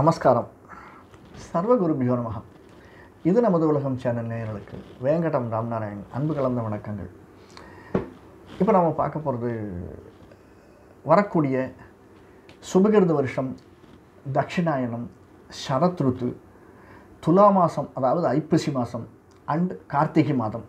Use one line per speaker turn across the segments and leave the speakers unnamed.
நமஸ்காரம் சர்வகுருபியோ நமக இது நமது உலகம் சேனல் நேயர்களுக்கு வேங்கடம் ராம்நாராயண் அன்பு கலந்த வணக்கங்கள் இப்போ நாம் பார்க்க போகிறது வரக்கூடிய சுபகிருத வருஷம் தட்சிணாயனம் சரத் ருத்து துலா மாதம் அதாவது ஐப்பசி மாதம் அண்ட் கார்த்திகை மாதம்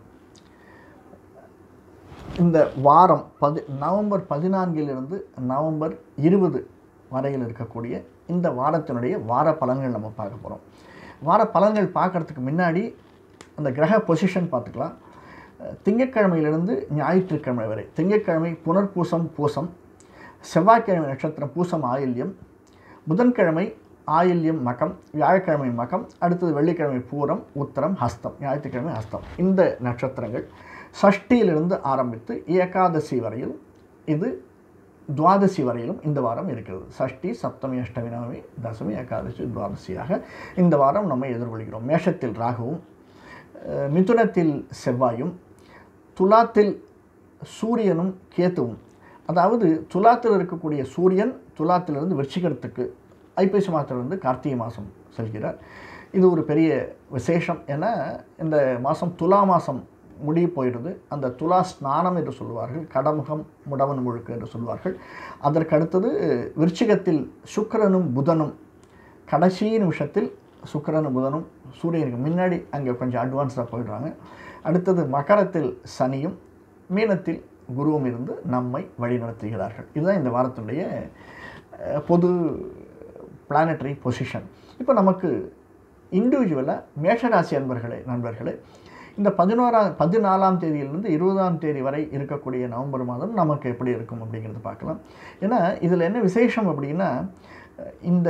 இந்த வாரம் பதி நவம்பர் பதினான்கிலிருந்து நவம்பர் இருபது வரையில் இருக்கக்கூடிய இந்த வாரத்தினுடைய வார பலன்கள் நம்ம பார்க்க போகிறோம் வார பலன்கள் பார்க்குறதுக்கு முன்னாடி அந்த கிரக பொசிஷன் பார்த்துக்கலாம் அஹ் திங்கட்கிழமையிலிருந்து ஞாயிற்றுக்கிழமை வரை திங்கட்கிழமை புனர்பூசம் பூசம் செவ்வாய்க்கிழமை நட்சத்திரம் பூசம் ஆயில்யம் புதன்கிழமை ஆயில்யம் மகம் வியாழக்கிழமை மகம் அடுத்தது வெள்ளிக்கிழமை பூரம் உத்தரம் ஹஸ்தம் ஞாயிற்றுக்கிழமை ஹஸ்தம் இந்த நட்சத்திரங்கள் சஷ்டியிலிருந்து ஆரம்பித்து ஏகாதசி வரையில் இது துவாதசி வரையிலும் இந்த வாரம் இருக்கிறது சஷ்டி சப்தமி அஷ்டமி நவமி தசமி ஏகாதசி துவாதசியாக இந்த வாரம் நம்ம எதிர்கொள்கிறோம் மேஷத்தில் ராகுவும் அஹ், மிதுனத்தில் செவ்வாயும் துலாத்தில் சூரியனும் கேத்துவும் அதாவது துலாத்தில் இருக்கக்கூடிய சூரியன் துலாத்திலிருந்து விருச்சிகத்துக்கு ஐப்பசி மாதத்திலிருந்து கார்த்திகை மாதம் செல்கிறார் இது ஒரு பெரிய விசேஷம் என இந்த மாதம் துலா மாதம் முடிய போயிடுது அந்த துலா ஸ்நானம் என்று சொல்லுவார்கள் கடமுகம் முடவன் முழுக்கு என்று சொல்வார்கள் அதற்கு அடுத்தது விருச்சிகத்தில் சுக்கிரனும் புதனும் கடைசி நிமிஷத்தில் சுக்கிரனும் புதனும் சூரியனுக்கு முன்னாடி அங்கே கொஞ்சம் அட்வான்ஸாக போயிடுறாங்க அடுத்தது மகரத்தில் சனியும் மீனத்தில் குருவும் இருந்து நம்மை வழிநடத்துகிறார்கள் இதுதான் இந்த வாரத்துடைய அஹ், பொது பிளானட்டரி பொசிஷன் இப்போ நமக்கு இண்டிவிஜுவலாக மேஷராசி அன்பர்களே நண்பர்களே இந்த பதினோராம் பதினாலாம் தேதியிலிருந்து இருபதாம் தேதி வரை இருக்கக்கூடிய நவம்பர் மாதம் நமக்கு எப்படி இருக்கும் அப்படிங்கிறது பார்க்கலாம் ஏன்னா இதில் என்ன விசேஷம் அப்படின்னா இந்த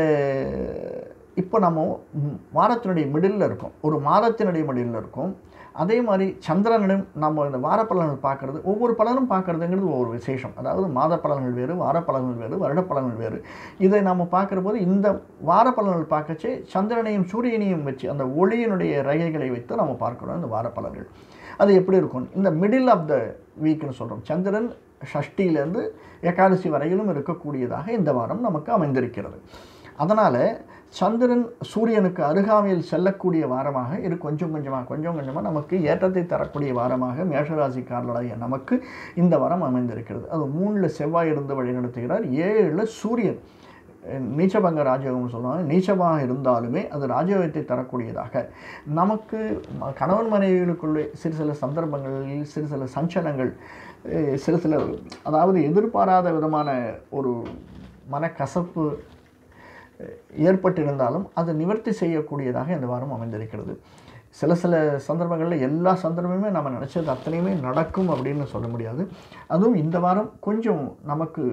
இப்போ நம்ம ம், வாரத்தினுடைய மிடில் இருக்கோம் ஒரு மாதத்தினுடைய மிடில் இருக்கோம் அதே மாதிரி சந்திரனிடம் நம்ம இந்த வார பலன்கள் பார்க்குறது ஒவ்வொரு பலனும் பார்க்குறதுங்கிறது ஒவ்வொரு விசேஷம் அதாவது மாத பலன்கள் வேறு வார பலன்கள் வேறு வருட பலன்கள் வேறு இதை நம்ம பார்க்குற போது இந்த வார பலன்கள் பார்க்கச்சே சந்திரனையும் சூரியனையும் வச்சு அந்த ஒளியினுடைய ரகைகளை வைத்து நம்ம பார்க்குறோம் இந்த வார பலன்கள் அது எப்படி இருக்கும் இந்த மிடில் ஆஃப் த வீக்னு சொல்கிறோம் சந்திரன் ஷஷ்டியிலேருந்து ஏகாதசி வரையிலும் இருக்கக்கூடியதாக இந்த வாரம் நமக்கு அமைந்திருக்கிறது அதனால் சந்திரன் சூரியனுக்கு அருகாமையில் செல்லக்கூடிய வாரமாக இது கொஞ்சம் கொஞ்சமாக கொஞ்சம் கொஞ்சமாக நமக்கு ஏற்றத்தை தரக்கூடிய வாரமாக மேஷராசிக்காரர்களாகிய நமக்கு இந்த வாரம் அமைந்திருக்கிறது அது மூணில் செவ்வாய் இருந்து வழிநடத்துகிறார் ஏழில் சூரியன் நீச்சபங்க ராஜயோகம்னு சொல்லுவாங்க நீச்சமாக இருந்தாலுமே அது ராஜயோகத்தை தரக்கூடியதாக நமக்கு ம- கணவன் மனைவிகளுக்குள்ளே சிறு சில சந்தர்ப்பங்களில் சிறு சில சஞ்சலங்கள் அஹ் சிறு சில அதாவது எதிர்பாராத விதமான ஒரு மனக்கசப்பு அஹ் ஏற்பட்டிருந்தாலும் அதை நிவர்த்தி செய்யக்கூடியதாக இந்த வாரம் அமைந்திருக்கிறது சில சில சந்தர்ப்பங்களில் எல்லா சந்தர்ப்பமுமே நம்ம நினச்சது அத்தனையுமே நடக்கும் அப்படின்னு சொல்ல முடியாது அதுவும் இந்த வாரம் கொஞ்சம் நமக்கு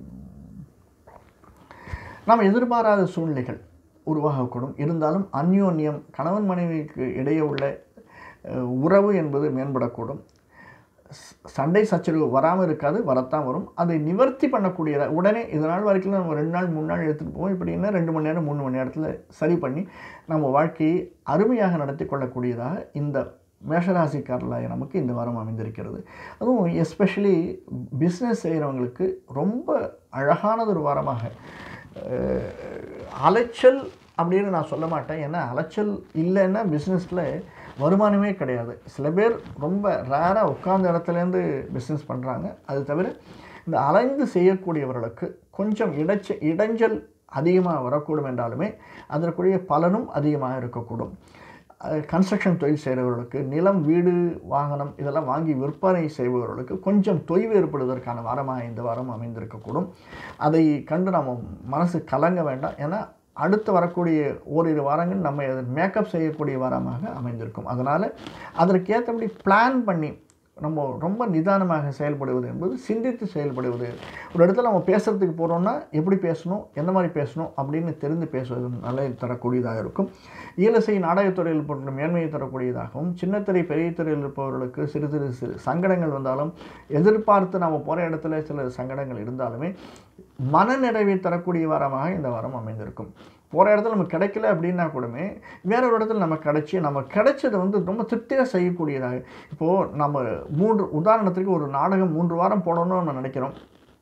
நாம் எதிர்பாராத சூழ்நிலைகள் உருவாகக்கூடும் இருந்தாலும் அந்யோன்யம் கணவன் மனைவிக்கு இடையே உள்ள அஹ், உறவு என்பது மேம்படக்கூடும் ச- சண்டை சச்சரவு வராமல் இருக்காது வரத்தான் வரும் அதை நிவர்த்தி பண்ணக்கூடியதாக உடனே இது நாள் வரைக்கும் நம்ம ரெண்டு நாள் மூணு நாள் எடுத்துகிட்டு போவோம் இப்படின்னா ரெண்டு மணி நேரம் மூணு மணி நேரத்தில் சரி பண்ணி நம்ம வாழ்க்கையை அருமையாக நடத்தி கொள்ளக்கூடியதாக இந்த மேஷராசிக்காரர்களாக நமக்கு இந்த வாரம் அமைந்திருக்கிறது அதுவும் எஸ்பெஷலி பிஸ்னஸ் செய்கிறவங்களுக்கு ரொம்ப அழகானது ஒரு வாரமாக அஹ், அலைச்சல் அப்படின்னு நான் சொல்ல மாட்டேன் ஏன்னா அலைச்சல் இல்லைன்னா பிஸ்னஸில் வருமானமே கிடையாது சில பேர் ரொம்ப ரேராக உட்கார்ந்த இடத்துலேருந்து பிஸ்னஸ் பண்ணுறாங்க அது தவிர இந்த அலைந்து செய்யக்கூடியவர்களுக்கு கொஞ்சம் இடைச்ச இடைஞ்சல் அதிகமாக வரக்கூடும் என்றாலுமே அதற்குரிய பலனும் அதிகமாக இருக்கக்கூடும் கன்ஸ்ட்ரக்ஷன் தொழில் செய்கிறவர்களுக்கு நிலம் வீடு வாகனம் இதெல்லாம் வாங்கி விற்பனை செய்பவர்களுக்கு கொஞ்சம் தொய்வு ஏற்படுவதற்கான வாரமாக இந்த வாரம் அமைந்திருக்கக்கூடும் அதை கண்டு நம்ம மனசு கலங்க வேண்டாம் ஏன்னா அடுத்து வரக்கூடிய ஓரிரு வாரங்கள் நம்ம அதை மேக்கப் செய்யக்கூடிய வாரமாக அமைந்திருக்கும் அதனால் அதற்கேற்றபடி பிளான் பண்ணி நம்ம ரொம்ப நிதானமாக செயல்படுவது என்பது சிந்தித்து செயல்படுவது ஒரு இடத்துல நம்ம பேசுகிறதுக்கு போகிறோம்னா எப்படி பேசணும் எந்த மாதிரி பேசணும் அப்படின்னு தெரிந்து பேசுவது நல்ல தரக்கூடியதாக இருக்கும் ஈலசை நாடகத்துறையில் போன்ற மேன்மையை தரக்கூடியதாகவும் சின்னத்திரை பெரிய துறையில் இருப்பவர்களுக்கு சிறு சிறு சிறு சங்கடங்கள் வந்தாலும் எதிர்பார்த்து நம்ம போகிற இடத்துல சில சங்கடங்கள் இருந்தாலுமே மனநிறைவை தரக்கூடிய வாரமாக இந்த வாரம் அமைந்திருக்கும் போகிற இடத்துல நமக்கு கிடைக்கல அப்படின்னா கூடமே வேற ஒரு இடத்துல நம்ம கிடைச்சி நம்ம கிடைச்சதை வந்து ரொம்ப திருப்தியாக செய்யக்கூடியதாக இப்போது நம்ம மூன்று உதாரணத்துக்கு ஒரு நாடகம் மூன்று வாரம் போடணும்னு நம்ம நினைக்கிறோம்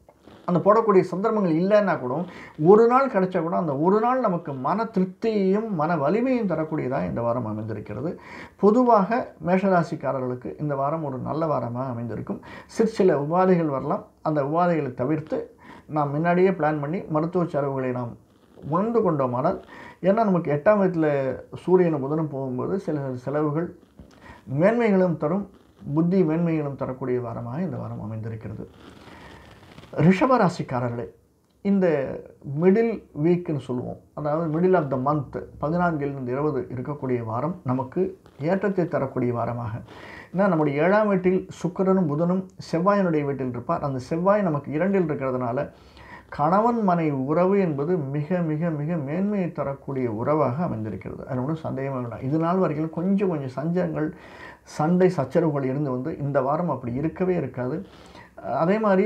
அந்த போடக்கூடிய சந்தர்ப்பங்கள் இல்லைன்னா கூட ஒரு நாள் கிடைச்சா கூட அந்த ஒரு நாள் நமக்கு மன திருப்தியையும் மன வலிமையும் தரக்கூடியதாக இந்த வாரம் அமைந்திருக்கிறது பொதுவாக மேஷராசிக்காரர்களுக்கு இந்த வாரம் ஒரு நல்ல வாரமாக அமைந்திருக்கும் சிறு சில உபாதைகள் வரலாம் அந்த உபாதைகளை தவிர்த்து நாம் முன்னாடியே பிளான் பண்ணி மருத்துவ செலவுகளை நாம் உணர்ந்து கொண்டோமானால் ஏன்னா நமக்கு எட்டாம் வீட்டில் சூரியனும் புதனும் போகும்போது சில செலவுகள் மேன்மைகளும் தரும் புத்தி மேன்மைகளும் தரக்கூடிய வாரமாக இந்த வாரம் அமைந்திருக்கிறது ரிஷபராசிக்காரர்களே இந்த மிடில் வீக்குன்னு சொல்லுவோம் அதாவது மிடில் ஆஃப் த மந்த் பதினான்கிலிருந்து இருபது இருக்கக்கூடிய வாரம் நமக்கு ஏற்றத்தை தரக்கூடிய வாரமாக ஏன்னா நம்முடைய ஏழாம் வீட்டில் சுக்கிரனும் புதனும் செவ்வாயினுடைய வீட்டில் இருப்பார் அந்த செவ்வாய் நமக்கு இரண்டில் இருக்கிறதுனால கணவன் மனைவி உறவு என்பது மிக மிக மிக மேன்மையை தரக்கூடிய உறவாக அமைந்திருக்கிறது அது ஒன்றும் சந்தேகமே வேண்டாம் இது நாள் வரைக்கும் கொஞ்சம் கொஞ்சம் சஞ்சங்கள் சண்டை சச்சரவுகள் இருந்து வந்து இந்த வாரம் அப்படி இருக்கவே இருக்காது அதே மாதிரி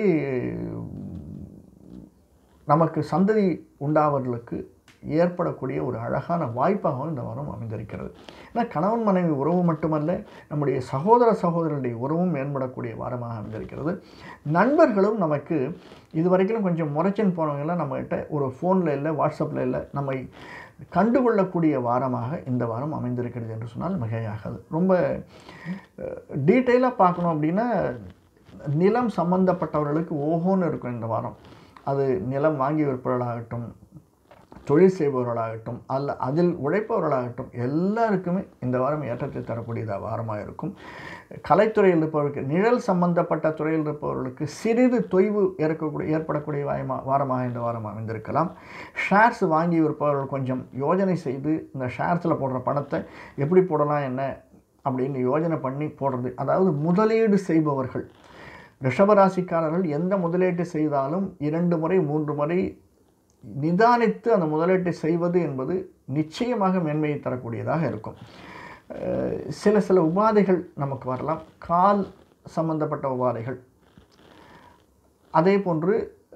நமக்கு சந்ததி உண்டாவர்களுக்கு ஏற்படக்கூடிய ஒரு அழகான வாய்ப்பாகவும் இந்த வாரம் அமைந்திருக்கிறது ஏன்னா கணவன் மனைவி உறவு மட்டுமல்ல நம்முடைய சகோதர சகோதரருடைய உறவும் மேம்படக்கூடிய வாரமாக அமைந்திருக்கிறது நண்பர்களும் நமக்கு இது வரைக்கும் கொஞ்சம் முறைச்சின்னு போனவங்கெல்லாம் நம்மகிட்ட ஒரு ஃபோனில் இல்லை வாட்ஸ்அப்பில் இல்லை நம்மை கண்டுகொள்ளக்கூடிய வாரமாக இந்த வாரம் அமைந்திருக்கிறது என்று சொன்னால் மிகையாகாது ரொம்ப டீட்டெயிலாக பார்க்கணும் அப்படின்னா நிலம் சம்பந்தப்பட்டவர்களுக்கு ஓஹோன்னு இருக்கும் இந்த வாரம் அது நிலம் வாங்கி விற்பவர்களாகட்டும் தொழில் செய்பவர்களாகட்டும் அல்ல அதில் உழைப்பவர்களாகட்டும் எல்லாருக்குமே இந்த வாரம் ஏற்றத்தை தரக்கூடியதாக வாரமாக இருக்கும் கலைத்துறையில் இருப்பவர்களுக்கு நிழல் சம்பந்தப்பட்ட துறையில் இருப்பவர்களுக்கு சிறிது தொய்வு ஏற்கக்கூடிய ஏற்படக்கூடிய வாயமா வாரமாக இந்த வாரம் அமைந்திருக்கலாம் ஷேர்ஸ் வாங்கி விற்பவர்கள் கொஞ்சம் யோஜனை செய்து இந்த ஷேர்ஸில் போடுற பணத்தை எப்படி போடலாம் என்ன அப்படின்னு யோஜனை பண்ணி போடுறது அதாவது முதலீடு செய்பவர்கள் ரிஷபராசிக்காரர்கள் எந்த முதலீட்டு செய்தாலும் இரண்டு முறை மூன்று முறை நிதானித்து அந்த முதலீட்டை செய்வது என்பது நிச்சயமாக மேன்மையை தரக்கூடியதாக இருக்கும் சில சில உபாதைகள் நமக்கு வரலாம் கால் சம்பந்தப்பட்ட உபாதைகள் அதே போன்று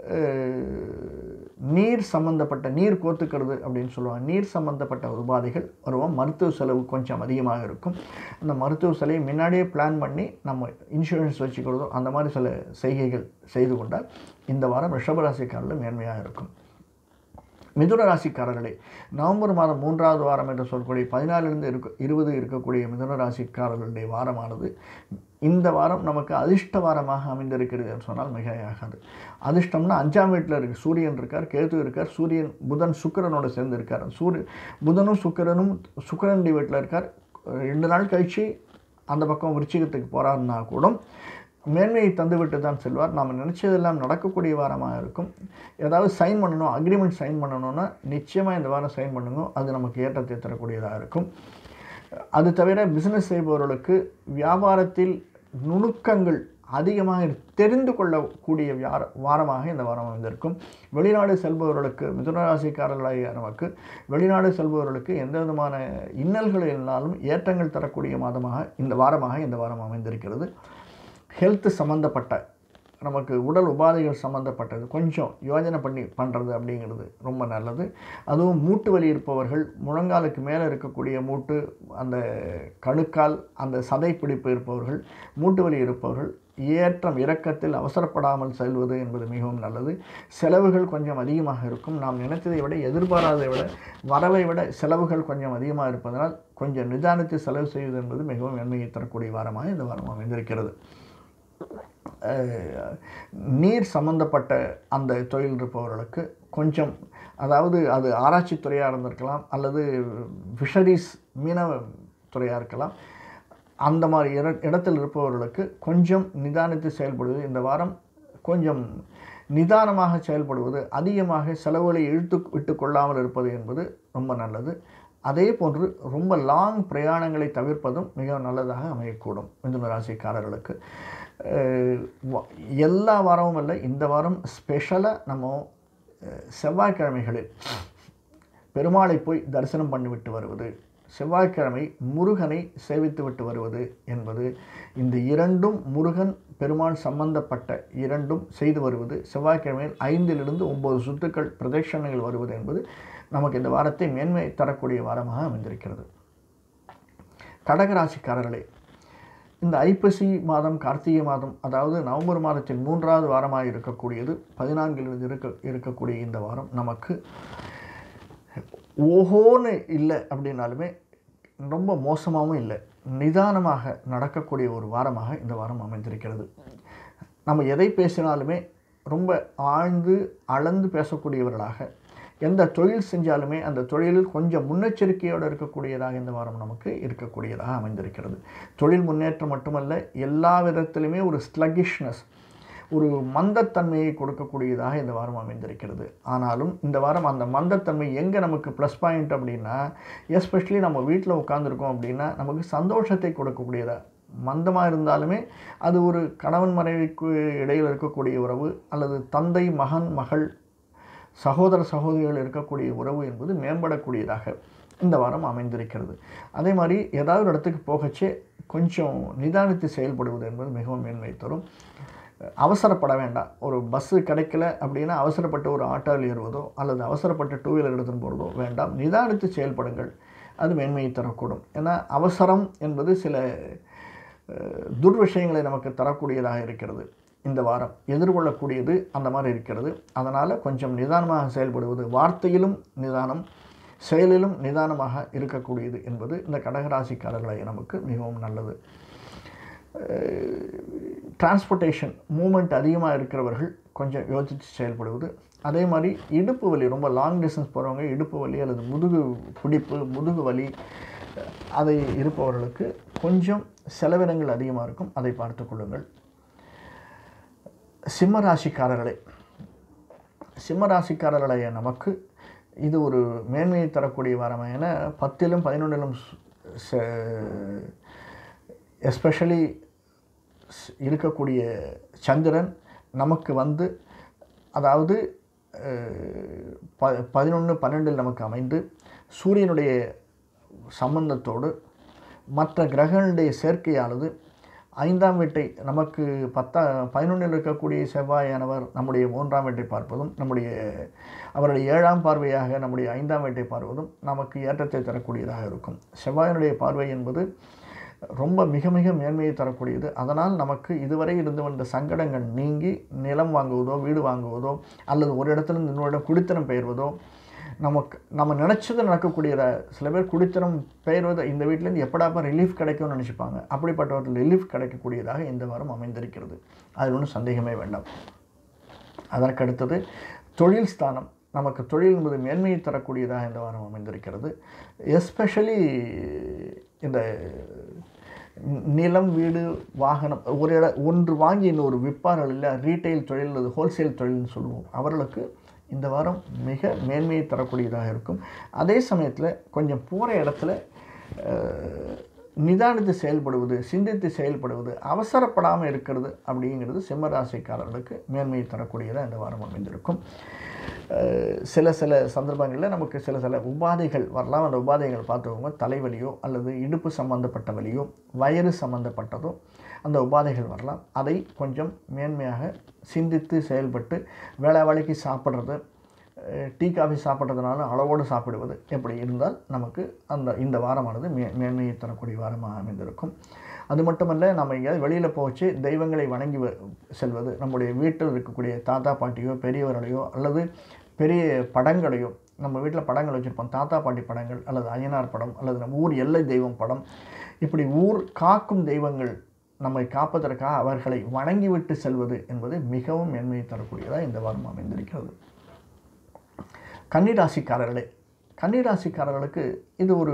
நீர் சம்பந்தப்பட்ட நீர் கோத்துக்கிறது அப்படின்னு சொல்லுவாங்க நீர் சம்பந்தப்பட்ட உபாதைகள் வருவோம் மருத்துவ செலவு கொஞ்சம் அதிகமாக இருக்கும் அந்த மருத்துவ செலவை முன்னாடியே பிளான் பண்ணி நம்ம இன்சூரன்ஸ் வச்சுக்கிறதோ அந்த மாதிரி சில செய்கைகள் செய்து கொண்டால் இந்த வாரம் ரிஷபராசிக்காரில் மேன்மையாக இருக்கும் மிதுன ராசிக்காரர்களே நவம்பர் மாதம் மூன்றாவது வாரம் என்று சொல்லக்கூடிய பதினாலிருந்து இருக்க இருபது இருக்கக்கூடிய மிதுன ராசிக்காரர்களுடைய வாரமானது இந்த வாரம் நமக்கு அதிர்ஷ்ட வாரமாக அமைந்திருக்கிறது என்று சொன்னால் மிகையாகாது அதிர்ஷ்டம்னா அஞ்சாம் வீட்டில் இருக்குது சூரியன் இருக்கார் கேது இருக்கார் சூரியன் புதன் சுக்கரனோடு சேர்ந்து இருக்கார் சூரிய புதனும் சுக்கரனும் சுக்கரனுடைய வீட்டில் இருக்கார் ரெண்டு நாள் கழித்து அந்த பக்கம் விருச்சிகத்துக்கு போகிறாருன்னா கூட மேன்மையை தந்துவிட்டு தான் செல்வார் நாம் நினச்சதெல்லாம் நடக்கக்கூடிய வாரமாக இருக்கும் ஏதாவது சைன் பண்ணணும் அக்ரிமெண்ட் சைன் பண்ணணும்னா நிச்சயமாக இந்த வாரம் சைன் பண்ணுங்க அது நமக்கு ஏற்றத்தை தரக்கூடியதாக இருக்கும் அது தவிர பிஸ்னஸ் செய்பவர்களுக்கு வியாபாரத்தில் நுணுக்கங்கள் அதிகமாக தெரிந்து கொள்ளக்கூடிய வியார வாரமாக இந்த வாரம் வந்திருக்கும் வெளிநாடு செல்பவர்களுக்கு மிதுனராசிக்காரர்களாகிய நமக்கு வெளிநாடு செல்பவர்களுக்கு எந்த விதமான இன்னல்கள் இருந்தாலும் ஏற்றங்கள் தரக்கூடிய மாதமாக இந்த வாரமாக இந்த வாரம் அமைந்திருக்கிறது ஹெல்த் சம்மந்தப்பட்ட நமக்கு உடல் உபாதைகள் சம்மந்தப்பட்டது கொஞ்சம் யோஜனை பண்ணி பண்ணுறது அப்படிங்கிறது ரொம்ப நல்லது அதுவும் மூட்டு வலி இருப்பவர்கள் முழங்காலுக்கு மேலே இருக்கக்கூடிய மூட்டு அந்த கணுக்கால் அந்த சதை பிடிப்பு இருப்பவர்கள் மூட்டு வலி இருப்பவர்கள் ஏற்றம் இறக்கத்தில் அவசரப்படாமல் செல்வது என்பது மிகவும் நல்லது செலவுகள் கொஞ்சம் அதிகமாக இருக்கும் நாம் நினைத்ததை விட எதிர்பாராததை விட வரவை விட செலவுகள் கொஞ்சம் அதிகமாக இருப்பதனால் கொஞ்சம் நிதானித்து செலவு செய்வது என்பது மிகவும் நன்மையை தரக்கூடிய வாரமாக இந்த வாரம் அமைந்திருக்கிறது நீர் சம்பந்தப்பட்ட அந்த தொழில் இருப்பவர்களுக்கு கொஞ்சம் அதாவது அது ஆராய்ச்சி துறையாக இருந்திருக்கலாம் அல்லது ஃபிஷரிஸ் மீனவ துறையாக இருக்கலாம் அந்த மாதிரி இட இடத்தில் இருப்பவர்களுக்கு கொஞ்சம் நிதானித்து செயல்படுவது இந்த வாரம் கொஞ்சம் நிதானமாக செயல்படுவது அதிகமாக செலவுகளை இழுத்து விட்டு கொள்ளாமல் இருப்பது என்பது ரொம்ப நல்லது அதே போன்று ரொம்ப லாங் பிரயாணங்களை தவிர்ப்பதும் மிக நல்லதாக அமையக்கூடும் மிதுன ராசிக்காரர்களுக்கு எல்லா வாரமும் இல்லை இந்த வாரம் ஸ்பெஷலாக நம்ம செவ்வாய்க்கிழமைகளில் பெருமாளை போய் தரிசனம் பண்ணிவிட்டு வருவது செவ்வாய்க்கிழமை முருகனை சேவித்து விட்டு வருவது என்பது இந்த இரண்டும் முருகன் பெருமாள் சம்பந்தப்பட்ட இரண்டும் செய்து வருவது செவ்வாய்க்கிழமையில் ஐந்திலிருந்து ஒம்பது சுத்துக்கள் பிரதட்சணைகள் வருவது என்பது நமக்கு இந்த வாரத்தை மேன்மை தரக்கூடிய வாரமாக அமைந்திருக்கிறது கடகராசிக்காரர்களே இந்த ஐப்பசி மாதம் கார்த்திகை மாதம் அதாவது நவம்பர் மாதத்தின் மூன்றாவது வாரமாக இருக்கக்கூடியது பதினான்கிலிருந்து இருக்க இருக்கக்கூடிய இந்த வாரம் நமக்கு ஓஹோன்னு இல்லை அப்படின்னாலுமே ரொம்ப மோசமாகவும் இல்லை நிதானமாக நடக்கக்கூடிய ஒரு வாரமாக இந்த வாரம் அமைந்திருக்கிறது நம்ம எதை பேசினாலுமே ரொம்ப ஆழ்ந்து அளந்து பேசக்கூடியவர்களாக எந்த தொழில் செஞ்சாலுமே அந்த தொழிலில் கொஞ்சம் முன்னெச்சரிக்கையோடு இருக்கக்கூடியதாக இந்த வாரம் நமக்கு இருக்கக்கூடியதாக அமைந்திருக்கிறது தொழில் முன்னேற்றம் மட்டுமல்ல எல்லா விதத்திலுமே ஒரு ஸ்லகிஷ்னஸ் ஒரு மந்தத்தன்மையை கொடுக்கக்கூடியதாக இந்த வாரம் அமைந்திருக்கிறது ஆனாலும் இந்த வாரம் அந்த மந்தத்தன்மை எங்கே நமக்கு ப்ளஸ் பாயிண்ட் அப்படின்னா எஸ்பெஷலி நம்ம வீட்டில் உட்காந்துருக்கோம் அப்படின்னா நமக்கு சந்தோஷத்தை கொடுக்கக்கூடியதா மந்தமாக இருந்தாலுமே அது ஒரு கணவன் மனைவிக்கு இடையில் இருக்கக்கூடிய உறவு அல்லது தந்தை மகன் மகள் சகோதர சகோதரிகள் இருக்கக்கூடிய உறவு என்பது மேம்படக்கூடியதாக இந்த வாரம் அமைந்திருக்கிறது அதே மாதிரி ஏதாவது ஒரு இடத்துக்கு போகச்சே கொஞ்சம் நிதானித்து செயல்படுவது என்பது மிகவும் மேன்மை தரும் அவசரப்பட வேண்டாம் ஒரு பஸ்ஸு கிடைக்கல அப்படின்னா அவசரப்பட்டு ஒரு ஆட்டோவில் ஏறுவதோ அல்லது அவசரப்பட்டு டூ வீலர் எடுத்துன்னு போகிறதோ வேண்டாம் நிதானித்து செயல்படுங்கள் அது மேன்மையை தரக்கூடும் ஏன்னா அவசரம் என்பது சில அஹ், துர்விஷயங்களை நமக்கு தரக்கூடியதாக இருக்கிறது இந்த வாரம் எதிர்கொள்ளக்கூடியது அந்த மாதிரி இருக்கிறது அதனால் கொஞ்சம் நிதானமாக செயல்படுவது வார்த்தையிலும் நிதானம் செயலிலும் நிதானமாக இருக்கக்கூடியது என்பது இந்த கடகராசிக்காரர்களை நமக்கு மிகவும் நல்லது டிரான்ஸ்போர்ட்டேஷன் மூமெண்ட் அதிகமாக இருக்கிறவர்கள் கொஞ்சம் யோசித்து செயல்படுவது அதே மாதிரி இடுப்பு வலி ரொம்ப லாங் டிஸ்டன்ஸ் போகிறவங்க இடுப்பு வலி அல்லது முதுகு பிடிப்பு முதுகு வலி அஹ், அதை இருப்பவர்களுக்கு கொஞ்சம் செலவினங்கள் அதிகமாக இருக்கும் அதை பார்த்து கொள்ளுங்கள் சிம்ம ராசிக்காரர்களே சிம்ம ராசிக்காரர்களே நமக்கு இது ஒரு மேன்மையை தரக்கூடிய வாரம் என பத்திலும் பதினொன்றிலும் எஸ்பெஷலி இருக்கக்கூடிய சந்திரன் நமக்கு வந்து அதாவது அஹ், ப பதினொன்று பன்னெண்டில் நமக்கு அமைந்து சூரியனுடைய சம்பந்தத்தோடு மற்ற கிரகங்களுடைய சேர்க்கையானது ஐந்தாம் வீட்டை நமக்கு பத்தா பதினொன்றில் இருக்கக்கூடிய செவ்வாயானவர் நம்முடைய மூன்றாம் வீட்டை பார்ப்பதும் நம்முடைய அவருடைய ஏழாம் பார்வையாக நம்முடைய ஐந்தாம் வீட்டை பார்ப்பதும் நமக்கு ஏற்றத்தை தரக்கூடியதாக இருக்கும் செவ்வாயினுடைய பார்வை என்பது ரொம்ப மிக மிக மேன்மையை தரக்கூடியது அதனால் நமக்கு இதுவரை இருந்து வந்த சங்கடங்கள் நீங்கி நிலம் வாங்குவதோ வீடு வாங்குவதோ அல்லது ஒரு இடத்துல இருந்து இன்னொரு இடம் குடித்தனம் பெயர்வதோ நமக்கு நம்ம நினச்சது நடக்கக்கூடியத சில பேர் குடித்தனம் பெயர்வது இந்த வீட்டிலேருந்து எப்படாப்பா ரிலீஃப் கிடைக்கும்னு நினச்சிப்பாங்க அப்படிப்பட்டவர்கள் ரிலீஃப் கிடைக்கக்கூடியதாக இந்த வாரம் அமைந்திருக்கிறது அதில் ஒன்றும் சந்தேகமே வேண்டாம் அதற்கு அடுத்தது தொழில் ஸ்தானம் நமக்கு தொழில் என்பது மேன்மையை தரக்கூடியதாக இந்த வாரம் அமைந்திருக்கிறது எஸ்பெஷலி இந்த நிலம் வீடு வாகனம் ஒரு இட ஒன்று வாங்கி இன்னொரு விற்பார்கள் இல்லை ரீட்டைல் தொழில் அல்லது ஹோல்சேல் தொழில்னு சொல்லுவோம் அவர்களுக்கு இந்த வாரம் மிக மேன்மையை தரக்கூடியதாக இருக்கும் அதே சமயத்தில் கொஞ்சம் போகிற இடத்துல அஹ், நிதானித்து செயல்படுவது சிந்தித்து செயல்படுவது அவசரப்படாமல் இருக்கிறது அப்படிங்கிறது சிம்மராசிக்காரர்களுக்கு மேன்மையை தரக்கூடியதாக இந்த வாரம் அமைந்திருக்கும் அஹ், சில சில சந்தர்ப்பங்களில் நமக்கு சில சில உபாதைகள் வரலாம் அந்த உபாதைகள் பார்த்துக்கோங்க தலைவலியோ அல்லது இடுப்பு சம்பந்தப்பட்ட வலியோ வயிறு சம்பந்தப்பட்டதோ அந்த உபாதைகள் வரலாம் அதை கொஞ்சம் மேன்மையாக சிந்தித்து செயல்பட்டு வேளா வேலைக்கு சாப்பிட்றது அஹ், டீ காஃபி சாப்பிட்றதுனால அளவோடு சாப்பிடுவது எப்படி இருந்தால் நமக்கு அந்த இந்த வாரமானது மே மேன்மையை தரக்கூடிய வாரமாக அமைந்திருக்கும் அது மட்டுமல்ல நம்ம எங்கேயாவது வெளியில் போச்சு தெய்வங்களை வணங்கி வ- செல்வது நம்முடைய வீட்டில் இருக்கக்கூடிய தாத்தா பாட்டியோ பெரியவர்களையோ அல்லது பெரிய படங்களையோ நம்ம வீட்டில் படங்கள் வச்சுருப்போம் தாத்தா பாட்டி படங்கள் அல்லது அய்யனார் படம் அல்லது நம்ம ஊர் எல்லை தெய்வம் படம் இப்படி ஊர் காக்கும் தெய்வங்கள் நம்மை காப்பதற்காக அவர்களை வணங்கிவிட்டு செல்வது என்பது மிகவும் மேன்மையை தரக்கூடியதாக இந்த வாரம் அமைந்திருக்கிறது கன்னிராசிக்காரர்களே கன்னிராசிக்காரர்களுக்கு இது ஒரு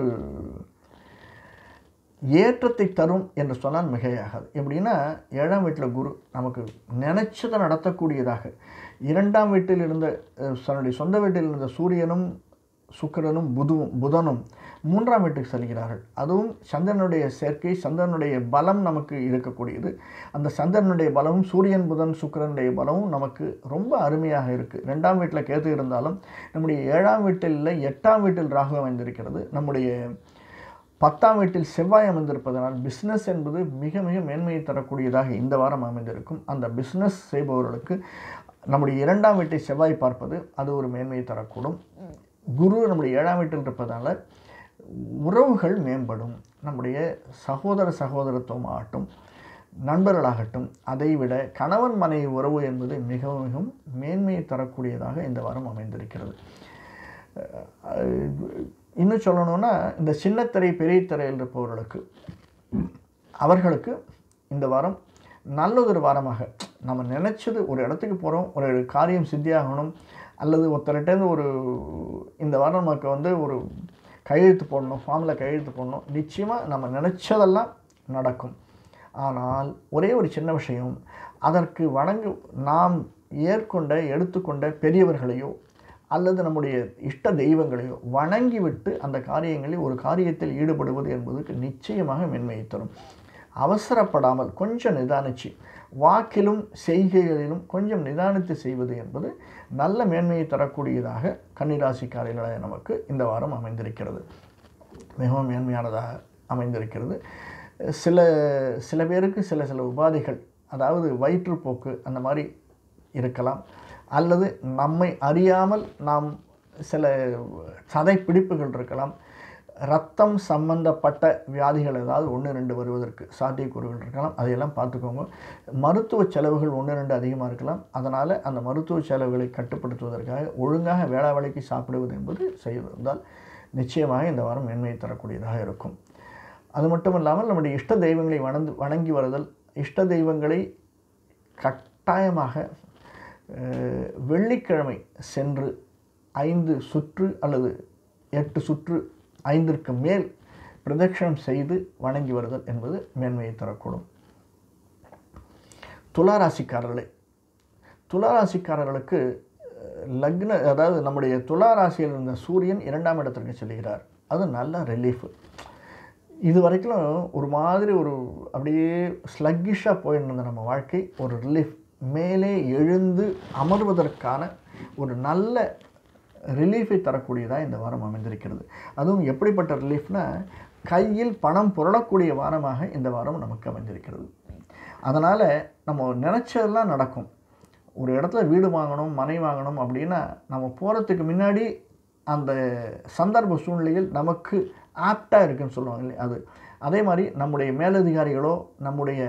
ஏற்றத்தை தரும் என்று சொன்னால் மிகையாகாது எப்படின்னா ஏழாம் வீட்டில் குரு நமக்கு நினைச்சதை நடத்தக்கூடியதாக இரண்டாம் வீட்டில் இருந்த அஹ், தன்னுடைய சொந்த வீட்டில் இருந்த சூரியனும் சுக்கிரனும் புதுவும் புதனும் மூன்றாம் வீட்டுக்கு செல்கிறார்கள் அதுவும் சந்திரனுடைய சேர்க்கை சந்திரனுடைய பலம் நமக்கு இருக்கக்கூடியது அந்த சந்திரனுடைய பலமும் சூரியன் புதன் சுக்கிரனுடைய பலமும் நமக்கு ரொம்ப அருமையாக இருக்குது ரெண்டாம் வீட்டில் கேது இருந்தாலும் நம்முடைய ஏழாம் வீட்டில் இல்லை எட்டாம் வீட்டில் ராகு அமைந்திருக்கிறது நம்முடைய பத்தாம் வீட்டில் செவ்வாய் அமைந்திருப்பதனால் பிஸ்னஸ் என்பது மிக மிக மேன்மையை தரக்கூடியதாக இந்த வாரம் அமைந்திருக்கும் அந்த பிஸ்னஸ் செய்பவர்களுக்கு நம்முடைய இரண்டாம் வீட்டை செவ்வாய் பார்ப்பது அது ஒரு மேன்மையை தரக்கூடும் குரு நம்முடைய ஏழாம் வீட்டில் இருப்பதனால உறவுகள் மேம்படும் நம்முடைய சகோதர சகோதரத்துவம் ஆகட்டும் நண்பர்களாகட்டும் அதைவிட கணவன் மனைவி உறவு என்பது மிகவும் மிகவும் மேன்மையை தரக்கூடியதாக இந்த வாரம் அமைந்திருக்கிறது அஹ் இன்னும் சொல்லணும்னா இந்த சின்னத்திரை பெரிய திரையில் இருப்பவர்களுக்கு அவர்களுக்கு இந்த வாரம் நல்லதொரு வாரமாக நம்ம நினச்சது ஒரு இடத்துக்கு போகிறோம் ஒரு காரியம் சித்தியாகணும் அல்லது ஒருத்தர்கிட்டேருந்து ஒரு இந்த வாரம் நமக்கு வந்து ஒரு கையெழுத்து போடணும் ஃபார்மில் கையெழுத்து போடணும் நிச்சயமாக நம்ம நினச்சதெல்லாம் நடக்கும் ஆனால் ஒரே ஒரு சின்ன விஷயம் அதற்கு வணங்கு நாம் ஏற்கொண்ட எடுத்துக்கொண்ட பெரியவர்களையோ அல்லது நம்முடைய இஷ்ட தெய்வங்களையோ வணங்கிவிட்டு அந்த காரியங்களில் ஒரு காரியத்தில் ஈடுபடுவது என்பதுக்கு நிச்சயமாக மென்மையை தரும் அவசரப்படாமல் கொஞ்சம் நிதானிச்சு வாக்கிலும் செய்கைகளிலும் கொஞ்சம் நிதானித்து செய்வது என்பது நல்ல மேன்மையை தரக்கூடியதாக கன்னிராசிக்காரர்களை நமக்கு இந்த வாரம் அமைந்திருக்கிறது மிகவும் மேன்மையானதாக அமைந்திருக்கிறது சில சில பேருக்கு சில சில உபாதைகள் அதாவது வயிற்றுப்போக்கு அந்த மாதிரி இருக்கலாம் அல்லது நம்மை அறியாமல் நாம் சில சதை பிடிப்புகள் இருக்கலாம் ரத்தம் சம்பந்தப்பட்ட வியாதிகள் ஏதாவது ஒன்று ரெண்டு வருவதற்கு சாத்தியக்கூறுகள் இருக்கலாம் அதையெல்லாம் பார்த்துக்கோங்க மருத்துவ செலவுகள் ஒன்று ரெண்டு அதிகமாக இருக்கலாம் அதனால் அந்த மருத்துவ செலவுகளை கட்டுப்படுத்துவதற்காக ஒழுங்காக வேளாவளிக்கு சாப்பிடுவது என்பது செய்திருந்தால் நிச்சயமாக இந்த வாரம் மேன்மையை தரக்கூடியதாக இருக்கும் அது மட்டும் இல்லாமல் நம்முடைய இஷ்ட தெய்வங்களை வணந்து வணங்கி வருதல் இஷ்ட தெய்வங்களை கட்டாயமாக அஹ், வெள்ளிக்கிழமை சென்று ஐந்து சுற்று அல்லது எட்டு சுற்று ஐந்திற்கு மேல் பிரதட்சணம் செய்து வணங்கி வருதல் என்பது மேன்மையை தரக்கூடும் துளாராசிக்காரர்களே துளாராசிக்காரர்களுக்கு அஹ், லக்ன அதாவது நம்முடைய துளாராசியில் இருந்த சூரியன் இரண்டாம் இடத்திற்கு செல்கிறார் அது நல்ல ரிலீஃப் இது வரைக்கும் ஒரு மாதிரி ஒரு அப்படியே ஸ்லக்கிஷாக போயிருந்த நம்ம வாழ்க்கை ஒரு ரிலீஃப் மேலே எழுந்து அமர்வதற்கான ஒரு நல்ல ரிலீஃபை தரக்கூடியதாக இந்த வாரம் அமைந்திருக்கிறது அதுவும் எப்படிப்பட்ட ரிலீஃப்னா கையில் பணம் புரளக்கூடிய வாரமாக இந்த வாரம் நமக்கு அமைந்திருக்கிறது அதனால் நம்ம நினச்சதெல்லாம் நடக்கும் ஒரு இடத்துல வீடு வாங்கணும் மனை வாங்கணும் அப்படின்னா நம்ம போகிறதுக்கு முன்னாடி அந்த சந்தர்ப்ப சூழ்நிலையில் நமக்கு ஆப்டாக இருக்குன்னு சொல்லுவாங்க இல்லையா அது அதே மாதிரி நம்முடைய மேலதிகாரிகளோ நம்முடைய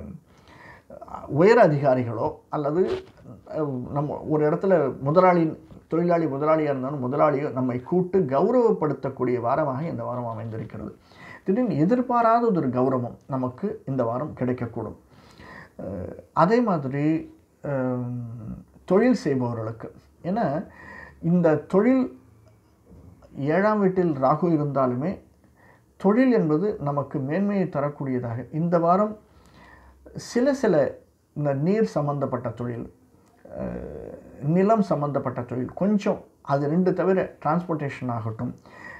உயர் அதிகாரிகளோ அல்லது அஹ், நம்ம ஒரு இடத்துல முதலாளி தொழிலாளி முதலாளியாக இருந்தாலும் முதலாளியோ நம்மை கூட்டு கௌரவப்படுத்தக்கூடிய வாரமாக இந்த வாரம் அமைந்திருக்கிறது திடீர்னு எதிர்பாராத ஒரு கௌரவம் நமக்கு இந்த வாரம் கிடைக்கக்கூடும் அஹ், அதே மாதிரி அஹ், தொழில் செய்பவர்களுக்கு ஏன்னா இந்த தொழில் ஏழாம் வீட்டில் ராகு இருந்தாலுமே தொழில் என்பது நமக்கு மேன்மையை தரக்கூடியதாக இந்த வாரம் சில சில இந்த நீர் சம்பந்தப்பட்ட தொழில் அஹ், நிலம் சம்பந்தப்பட்ட தொழில் கொஞ்சம் அது ரெண்டு தவிர டிரான்ஸ்போர்ட்டேஷன் ஆகட்டும்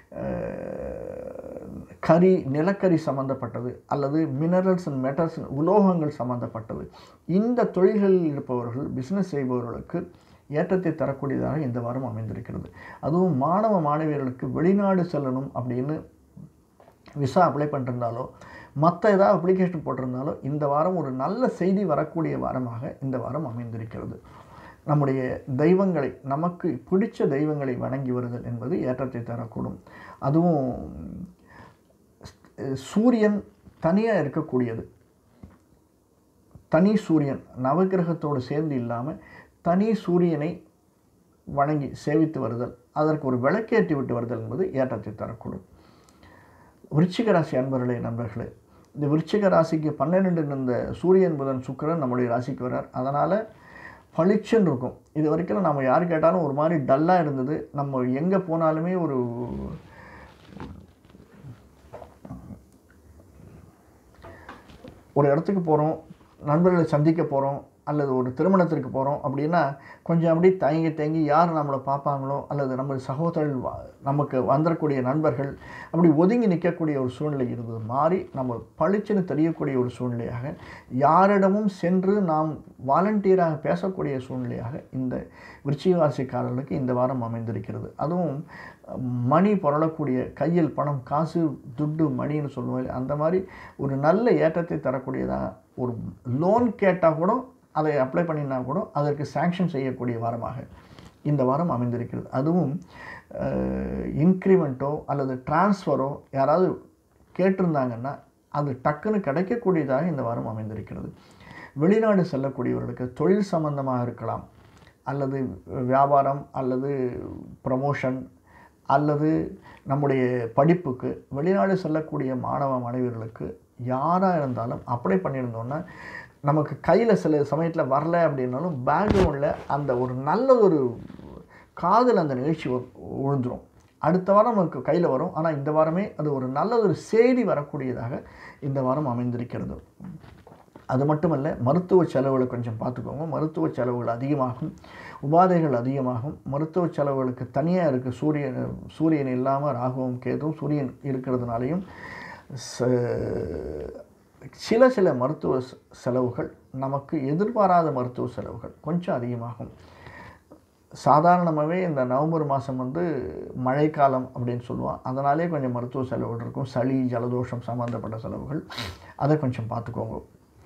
அஹ், கரி நிலக்கரி சம்பந்தப்பட்டது அல்லது மினரல்ஸ் அண்ட் மெட்டல்ஸ் உலோகங்கள் சம்பந்தப்பட்டது இந்த தொழில்களில் இருப்பவர்கள் பிஸ்னஸ் செய்பவர்களுக்கு ஏற்றத்தை தரக்கூடியதாக இந்த வாரம் அமைந்திருக்கிறது அதுவும் மாணவ மாணவியர்களுக்கு வெளிநாடு செல்லணும் அப்படின்னு விசா அப்ளை பண்ணிருந்தாலோ மற்ற ஏதாவது அப்ளிகேஷன் போட்டிருந்தாலோ இந்த வாரம் ஒரு நல்ல செய்தி வரக்கூடிய வாரமாக இந்த வாரம் அமைந்திருக்கிறது நம்முடைய தெய்வங்களை நமக்கு பிடிச்ச தெய்வங்களை வணங்கி வருதல் என்பது ஏற்றத்தை தரக்கூடும் அதுவும் அஹ், சூரியன் தனியாக இருக்கக்கூடியது தனி சூரியன் நவக்கிரகத்தோடு சேர்ந்து இல்லாமல் தனி சூரியனை வணங்கி சேவித்து வருதல் அதற்கு ஒரு விளக்கேற்றி விட்டு வருதல் என்பது ஏற்றத்தை தரக்கூடும் விருச்சிக ராசி அன்பர்களே நண்பர்களே இந்த விருச்சிக ராசிக்கு பன்னிரெண்டு இருந்த சூரியன் புதன் சுக்கிரன் நம்முடைய ராசிக்கு வரார் அதனால் பளிச்சுன்னு இருக்கும் இது வரைக்கும் நம்ம யார் கேட்டாலும் ஒரு மாதிரி டல்லாக இருந்தது நம்ம எங்கே போனாலுமே ஒரு ஒரு இடத்துக்கு போகிறோம் நண்பர்களை சந்திக்க போகிறோம் அல்லது ஒரு திருமணத்திற்கு போகிறோம் அப்படின்னா கொஞ்சம் அப்படி தயங்கி தயங்கி யார் நம்மளை பார்ப்பாங்களோ அல்லது நம்ம சகோதரர்கள் வ- நமக்கு வந்துடக்கூடிய நண்பர்கள் அப்படி ஒதுங்கி நிற்கக்கூடிய ஒரு சூழ்நிலை இருந்தது மாறி நம்ம பளிச்சுன்னு தெரியக்கூடிய ஒரு சூழ்நிலையாக யாரிடமும் சென்று நாம் வாலண்டியராக பேசக்கூடிய சூழ்நிலையாக இந்த விருச்சிகவாசிக்காரர்களுக்கு இந்த வாரம் அமைந்திருக்கிறது அதுவும் மணி புரளக்கூடிய கையில் பணம் காசு துட்டு மணின்னு சொல்லுவோம் இல்லையா, அந்த மாதிரி ஒரு நல்ல ஏற்றத்தை தரக்கூடியதாக ஒரு லோன் கேட்டால் கூட அதை அப்ளை பண்ணினா கூட அதற்கு சாங்ஷன் செய்யக்கூடிய வாரமாக இந்த வாரம் அமைந்திருக்கிறது அதுவும் இன்க்ரிமெண்ட்டோ அல்லது டிரான்ஸ்ஃபரோ யாராவது கேட்டிருந்தாங்கன்னா அது டக்குன்னு கிடைக்கக்கூடியதாக இந்த வாரம் அமைந்திருக்கிறது வெளிநாடு செல்லக்கூடியவர்களுக்கு தொழில் சம்பந்தமாக இருக்கலாம் அல்லது வியாபாரம் அல்லது ப்ரமோஷன் அல்லது நம்முடைய படிப்புக்கு வெளிநாடு செல்லக்கூடிய மாணவ மாணவியர்களுக்கு யாராக இருந்தாலும் அப்ளை பண்ணியிருந்தோன்னா நமக்கு கையில் சில சமயத்தில் வரல அப்படின்னாலும் பேக்ரவுண்டில் அந்த ஒரு நல்ல ஒரு காதில் அந்த நிகழ்ச்சி விழுந்துடும் அடுத்த வாரம் நமக்கு கையில் வரும் ஆனால் இந்த வாரமே அது ஒரு நல்ல ஒரு செய்தி வரக்கூடியதாக இந்த வாரம் அமைந்திருக்கிறது அது மட்டுமல்ல மருத்துவ செலவுகளை கொஞ்சம் பார்த்துக்கோங்க மருத்துவ செலவுகள் அதிகமாகும் உபாதைகள் அதிகமாகும் மருத்துவ செலவுகளுக்கு தனியாக இருக்குது சூரியன் சூரியன் இல்லாமல் ராகுவும் கேதுவும் சூரியன் இருக்கிறதுனாலையும் சில சில மருத்துவ செலவுகள் நமக்கு எதிர்பாராத மருத்துவ செலவுகள் கொஞ்சம் அதிகமாகும் சாதாரணமாகவே இந்த நவம்பர் மாதம் வந்து மழைக்காலம் அப்படின்னு சொல்லுவோம் அதனாலே கொஞ்சம் மருத்துவ செலவுகள் இருக்கும் சளி ஜலதோஷம் சம்மந்தப்பட்ட செலவுகள் அதை கொஞ்சம் பார்த்துக்கோங்க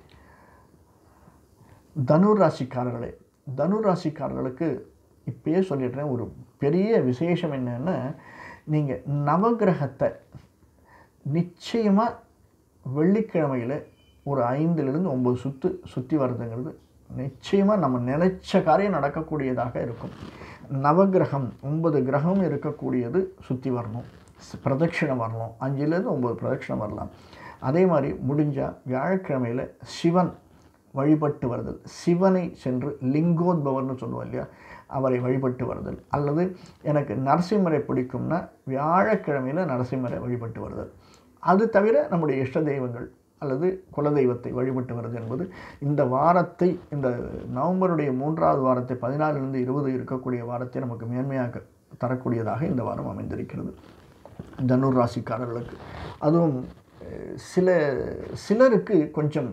தனுர் ராசிக்காரர்களே தனுர் ராசிக்காரர்களுக்கு இப்பயே சொல்லிடுறேன் ஒரு பெரிய விசேஷம் என்னென்னா நீங்கள் நவகிரகத்தை நிச்சயமாக வெள்ளிக்கிழமையில் ஒரு ஐந்துலேருந்து ஒம்பது சுற்று சுற்றி வர்றதுங்கிறது நிச்சயமாக நம்ம நினைச்ச காரியம் நடக்கக்கூடியதாக இருக்கும் நவகிரகம் ஒன்பது கிரகம் இருக்கக்கூடியது சுற்றி வரணும் பிரதட்சிணம் வரணும் அஞ்சுலேருந்து ஒம்பது பிரதட்சிணம் வரலாம் அதே மாதிரி முடிஞ்சால் வியாழக்கிழமையில் சிவன் வழிபட்டு வருதல் சிவனை சென்று லிங்கோத்பவர்னு சொல்லுவோம் இல்லையா அவரை வழிபட்டு வருதல் அல்லது எனக்கு நரசிம்மரை பிடிக்கும்னா வியாழக்கிழமையில் நரசிம்மரை வழிபட்டு வருதல் அது தவிர நம்முடைய இஷ்ட தெய்வங்கள் அல்லது குலதெய்வத்தை வழிபட்டு வருது என்பது இந்த வாரத்தை இந்த நவம்பருடைய மூன்றாவது வாரத்தை பதினாலிருந்து இருபது இருக்கக்கூடிய வாரத்தை நமக்கு மேன்மையாக தரக்கூடியதாக இந்த வாரம் அமைந்திருக்கிறது தனுர் ராசிக்காரர்களுக்கு அதுவும் சில சிலருக்கு கொஞ்சம்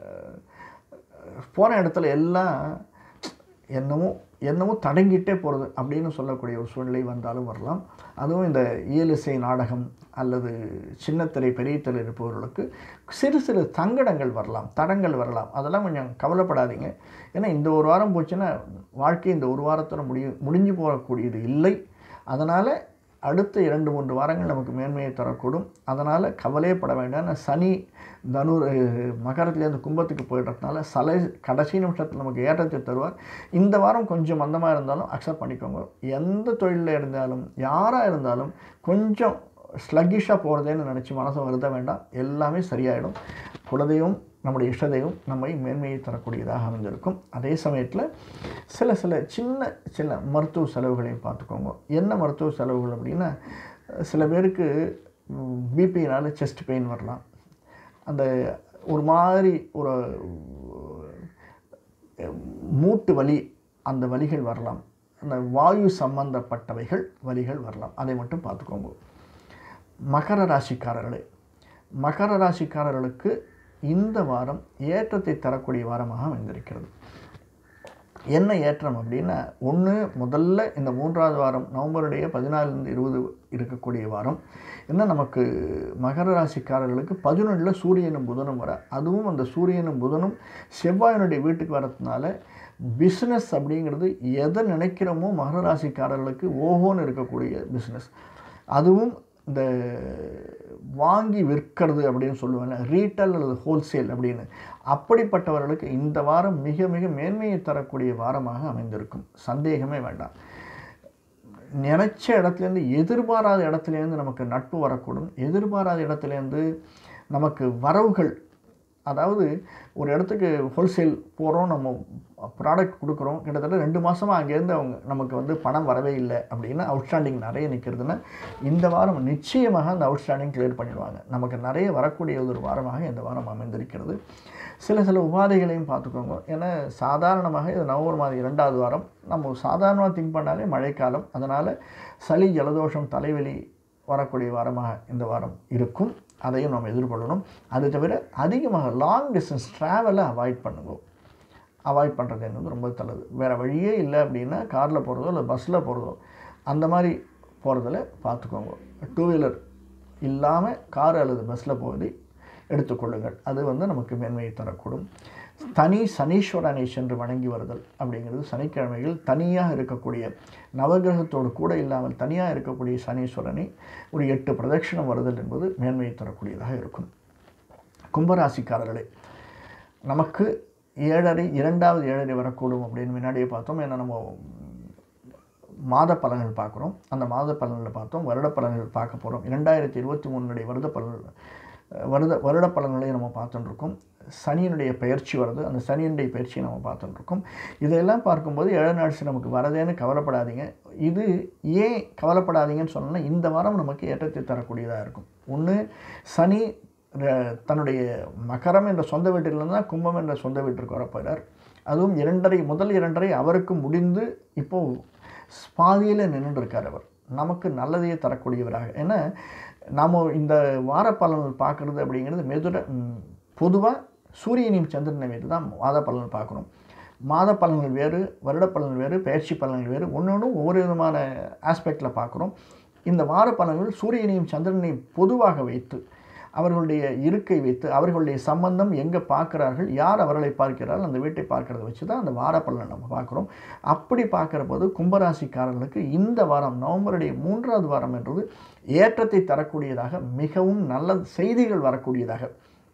போன இடத்துல எல்லாம் என்னமோ என்னமோ தடங்கிட்டே போகிறது அப்படின்னு சொல்லக்கூடிய ஒரு சூழ்நிலை வந்தாலும் வரலாம் அதுவும் இந்த இயலிசை நாடகம் அல்லது சின்னத்திரை பெரிய திரை இருப்பவர்களுக்கு சிறு சிறு தங்கடங்கள் வரலாம் தடங்கள் வரலாம் அதெல்லாம் கொஞ்சம் கவலைப்படாதீங்க ஏன்னா இந்த ஒரு வாரம் போச்சுன்னா வாழ்க்கை இந்த ஒரு வாரத்தில் முடிய முடிஞ்சு போகக்கூடியது இல்லை அதனால் அடுத்த இரண்டு மூன்று வாரங்கள் நமக்கு மேன்மையை தரக்கூடும் அதனால் கவலையப்பட வேண்டாம் சனி தனு மகரத்துலேருந்து கும்பத்துக்கு போயிடுறதுனால சலை கடைசி நிமிஷத்தில் நமக்கு ஏற்றத்தை தருவார் இந்த வாரம் கொஞ்சம் மந்தமாக இருந்தாலும் அக்செப்ட் பண்ணிக்கோங்க எந்த தொழிலில் இருந்தாலும் யாராக இருந்தாலும் கொஞ்சம் ஸ்லக்கிஷாக போகிறதேன்னு நினச்சி மனசை வருத்த வேண்டாம் எல்லாமே சரியாயிடும் குலதெய்வம் நம்முடைய இஷ்டதெய்வம் நம்மை மேன்மையை தரக்கூடியதாக அமைந்திருக்கும் அதே சமயத்தில் சில சில சின்ன சின்ன மருத்துவ செலவுகளையும் பார்த்துக்கோங்க என்ன மருத்துவ செலவுகள் அப்படின்னா சில பேருக்கு பிபினால் செஸ்ட் பெயின் வரலாம் அந்த ஒரு மாதிரி ஒரு மூட்டு வலி அந்த வலிகள் வரலாம் அந்த வாயு சம்பந்தப்பட்டவைகள் வலிகள் வரலாம் அதை மட்டும் பார்த்துக்கோங்க மகர ராசிக்காரர்களே மகர ராசிக்காரர்களுக்கு இந்த வாரம் ஏற்றத்தை தரக்கூடிய வாரமாக அமைந்திருக்கிறது என்ன ஏற்றம் அப்படின்னா ஒன்று முதல்ல இந்த மூன்றாவது வாரம் நவம்பருடைய பதினாலுலேருந்து இருபது இருக்கக்கூடிய வாரம் என்ன நமக்கு மகர ராசிக்காரர்களுக்கு பதினொன்றில் சூரியனும் புதனும் வர அதுவும் அந்த சூரியனும் புதனும் செவ்வாயினுடைய வீட்டுக்கு வரதுனால பிஸ்னஸ் அப்படிங்கிறது எதை நினைக்கிறோமோ மகர ராசிக்காரர்களுக்கு ஓஹோன்னு இருக்கக்கூடிய பிஸ்னஸ் அதுவும் இந்த வாங்கி விற்கிறது அப்படின்னு சொல்லுவேன் ரீட்டைல் அல்லது ஹோல்சேல் அப்படின்னு அப்படிப்பட்டவர்களுக்கு இந்த வாரம் மிக மிக மேன்மையை தரக்கூடிய வாரமாக அமைந்திருக்கும் சந்தேகமே வேண்டாம் நினச்ச இடத்துலேருந்து எதிர்பாராத இடத்துலேருந்து நமக்கு நட்பு வரக்கூடும் எதிர்பாராத இடத்துலேருந்து நமக்கு வரவுகள் அதாவது ஒரு இடத்துக்கு ஹோல்சேல் போகிறோம் நம்ம ப்ராடக்ட் கொடுக்குறோம் கிட்டத்தட்ட ரெண்டு மாதமாக அங்கேருந்து அவங்க நமக்கு வந்து பணம் வரவே இல்லை அப்படின்னா அவுட்ஸ்டாண்டிங் நிறைய நிற்கிறதுனா இந்த வாரம் நிச்சயமாக அந்த அவுட்ஸ்டாண்டிங் கிளியர் பண்ணிடுவாங்க நமக்கு நிறைய வரக்கூடிய ஒரு வாரமாக இந்த வாரம் அமைந்திருக்கிறது சில சில உபாதைகளையும் பார்த்துக்கோங்க ஏன்னா சாதாரணமாக இது நவம்பர் மாதம் இரண்டாவது வாரம் நம்ம சாதாரணமாக திங்க் பண்ணாலே மழைக்காலம் அதனால் சளி ஜலதோஷம் தலைவலி வரக்கூடிய வாரமாக இந்த வாரம் இருக்கும் அதையும் நம்ம எதிர்கொள்ளணும் அது தவிர அதிகமாக லாங் டிஸ்டன்ஸ் ட்ராவலை அவாய்ட் பண்ணுங்க அவாய்ட் பண்ணுறது என்னது ரொம்ப நல்லது வேறு வழியே இல்லை அப்படின்னா காரில் போகிறதோ இல்லை பஸ்ஸில் போகிறதோ அந்த மாதிரி போகிறதில் பார்த்துக்கோங்க டூ வீலர் இல்லாமல் கார் அல்லது பஸ்ஸில் போவதை எடுத்துக்கொள்ளுங்கள் அது வந்து நமக்கு மேன்மையை தரக்கூடும் தனி சனீஸ்வரனை சென்று வணங்கி வருதல் அப்படிங்கிறது சனிக்கிழமைகள் தனியாக இருக்கக்கூடிய நவகிரகத்தோடு கூட இல்லாமல் தனியாக இருக்கக்கூடிய சனீஸ்வரனை ஒரு எட்டு பிரதட்சிணம் வருதல் என்பது மேன்மையை தரக்கூடியதாக இருக்கும் கும்பராசிக்காரர்களே நமக்கு ஏழரை இரண்டாவது ஏழரை வரக்கூடும் அப்படின்னு முன்னாடியே பார்த்தோம் ஏன்னா நம்ம மாத பலன்கள் பார்க்குறோம் அந்த மாத பலன்களை பார்த்தோம் வருட பலன்கள் பார்க்க போகிறோம் இரண்டாயிரத்தி இருபத்தி மூணுடைய வருட பலன்கள் வருட வருட பலன்களையும் நம்ம பார்த்துட்டு இருக்கோம் சனியினுடைய பயிற்சி வருது அந்த சனியினுடைய பயிற்சியை நம்ம பார்த்துட்டு இருக்கோம் இதெல்லாம் பார்க்கும்போது ஏழு நாட்சி நமக்கு வரதேன்னு கவலைப்படாதீங்க இது ஏன் கவலைப்படாதீங்கன்னு சொன்னோன்னா இந்த வாரம் நமக்கு ஏற்றத்தை தரக்கூடியதாக இருக்கும் ஒன்று சனி ர- தன்னுடைய மகரம் என்ற சொந்த வீட்டிலிருந்து தான் கும்பம் என்ற சொந்த வீட்டிற்கு வரப்போகிறார் அதுவும் இரண்டரை முதல் இரண்டரை அவருக்கு முடிந்து இப்போது பாதியில் நின்றுருக்கார் அவர் நமக்கு நல்லதையே தரக்கூடியவராக ஏன்னா நாம் இந்த வார பலன்கள் பார்க்குறது அப்படிங்கிறது மெதுட பொதுவாக சூரியனையும் சந்திரனை வைத்து தான் மாத பலன் பார்க்கணும் மாத பலன்கள் வேறு வருட பலன்கள் வேறு பயிற்சி பலன்கள் வேறு ஒன்று ஒன்றும் ஒவ்வொரு விதமான ஆஸ்பெக்டில் பார்க்குறோம் இந்த வார பலன்கள் சூரியனையும் சந்திரனையும் பொதுவாக வைத்து அவர்களுடைய இருக்கை வைத்து அவர்களுடைய சம்பந்தம் எங்கே பார்க்கிறார்கள் யார் அவர்களை பார்க்கிறார்கள் அந்த வீட்டை பார்க்கறத வச்சு தான் அந்த வார பலனை நம்ம பார்க்குறோம் அப்படி பார்க்குற போது கும்பராசிக்காரர்களுக்கு இந்த வாரம் நவம்பருடைய மூன்றாவது வாரம் என்றது ஏற்றத்தை தரக்கூடியதாக மிகவும் நல்ல செய்திகள் வரக்கூடியதாக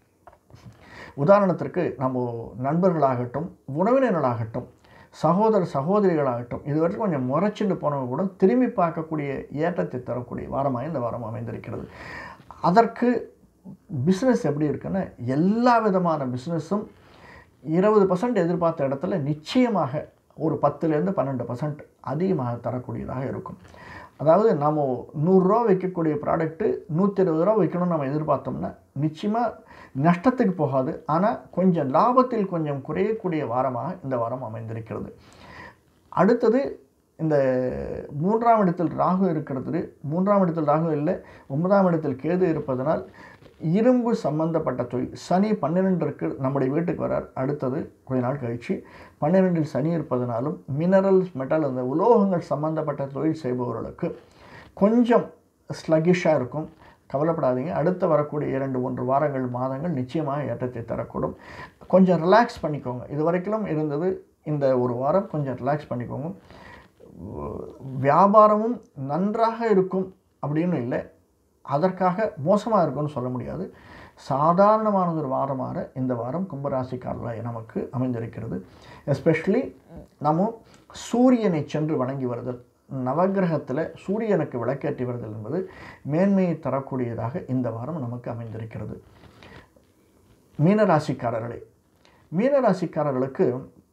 உதாரணத்திற்கு நம்ம நண்பர்களாகட்டும் உறவினர்களாகட்டும் சகோதர சகோதரிகளாகட்டும் இது வரைக்கும் கொஞ்சம் முறைச்சிட்டு போனவங்க கூட திரும்பி பார்க்கக்கூடிய ஏற்றத்தை தரக்கூடிய வாரமாக இந்த வாரம் அமைந்திருக்கிறது அதற்கு பிஸ்னஸ் எப்படி இருக்குன்னா எல்லா விதமான பிஸ்னஸும் இருபது பர்சன்ட் எதிர்பார்த்த இடத்துல நிச்சயமாக ஒரு பத்துலேருந்து பன்னெண்டு பர்சன்ட் அதிகமாக தரக்கூடியதாக இருக்கும் அதாவது நம்ம நூறுரூவா வைக்கக்கூடிய ப்ராடக்ட்டு நூற்றி இருபது ரூபா வைக்கணும்னு நம்ம எதிர்பார்த்தோம்னா நிச்சயமாக நஷ்டத்துக்கு போகாது ஆனால் கொஞ்சம் லாபத்தில் கொஞ்சம் குறையக்கூடிய வாரமாக இந்த வாரம் அமைந்திருக்கிறது அடுத்தது இந்த மூன்றாம் இடத்தில் ராகு இருக்கிறது மூன்றாம் இடத்தில் ராகு இல்லை ஒன்பதாம் இடத்தில் கேது இருப்பதனால் இரும்பு சம்பந்தப்பட்ட தொழில் சனி பன்னிரெண்டிற்கு நம்முடைய வீட்டுக்கு வரார் அடுத்தது கொஞ்ச நாள் கழிச்சு பன்னிரெண்டில் சனி இருப்பதனாலும் மினரல்ஸ் மெட்டல் அந்த உலோகங்கள் சம்பந்தப்பட்ட தொழில் செய்பவர்களுக்கு கொஞ்சம் ஸ்லகிஷாக இருக்கும் கவலைப்படாதீங்க அடுத்து வரக்கூடிய இரண்டு மூன்று வாரங்கள் மாதங்கள் நிச்சயமாக ஏற்றத்தை தரக்கூடும் கொஞ்சம் ரிலாக்ஸ் பண்ணிக்கோங்க இது வரைக்கும் இருந்தது இந்த ஒரு வாரம் கொஞ்சம் ரிலாக்ஸ் பண்ணிக்கோங்க வியாபாரமும் நன்றாக இருக்கும் அப்படின்னு இல்லை அதற்காக மோசமாக இருக்கும்னு சொல்ல முடியாது சாதாரணமான ஒரு வாரமாக இந்த வாரம் கும்பராசிக்காரர்களாக நமக்கு அமைந்திருக்கிறது எஸ்பெஷலி நம்ம சூரியனை சென்று வணங்கி வருதல் நவக்கிரகத்தில் சூரியனுக்கு விளக்கேற்றி வருதல் என்பது மேன்மையை தரக்கூடியதாக இந்த வாரம் நமக்கு அமைந்திருக்கிறது மீனராசிக்காரர்களே மீனராசிக்காரர்களுக்கு